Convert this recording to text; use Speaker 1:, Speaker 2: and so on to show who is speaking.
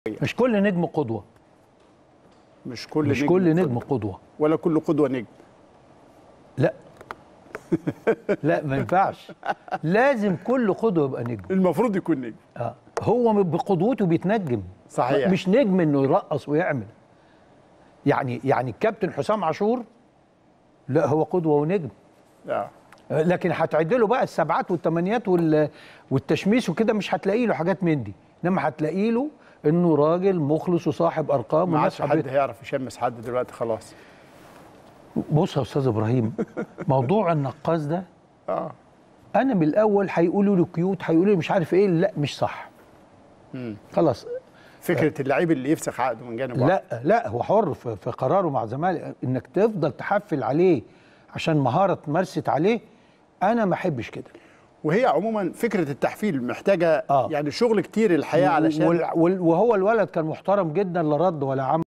Speaker 1: مش كل نجم قدوه
Speaker 2: مش كل
Speaker 1: مش
Speaker 2: نجم
Speaker 1: كل
Speaker 2: قدوة.
Speaker 1: نجم قدوه
Speaker 2: ولا كل قدوه نجم
Speaker 1: لا لا ما ينفعش لازم كل قدوه يبقى نجم
Speaker 2: المفروض يكون نجم
Speaker 1: آه. هو بقدوته بيتنجم
Speaker 2: صحيح.
Speaker 1: مش نجم انه يرقص ويعمل يعني يعني الكابتن حسام عاشور لا هو قدوه ونجم
Speaker 2: آه.
Speaker 1: لكن هتعد له بقى السبعات والثمانيات وال- والتشميس وكده مش هتلاقي له حاجات من دي انما هتلاقي له انه راجل مخلص وصاحب ارقام
Speaker 2: ما
Speaker 1: والناس
Speaker 2: عادش حد
Speaker 1: حبيته
Speaker 2: هيعرف يشمس حد دلوقتي خلاص
Speaker 1: بص يا استاذ ابراهيم موضوع النقاص ده
Speaker 2: اه
Speaker 1: انا من الاول هيقولوا له كيوت هيقولوا لي مش عارف ايه لا مش صح خلاص
Speaker 2: فكره اللعيب اللي يفسخ عقده من جانب واحد
Speaker 1: لا لا هو حر في في قراره مع زمالك انك تفضل تحفل عليه عشان مهاره اتمارست عليه انا ما احبش كده
Speaker 2: وهي عموما فكره التحفيل محتاجه
Speaker 1: آه.
Speaker 2: يعني شغل كتير الحقيقه علشان
Speaker 1: وال- وال- وهو الولد كان محترم جدا لا رد ولا عمل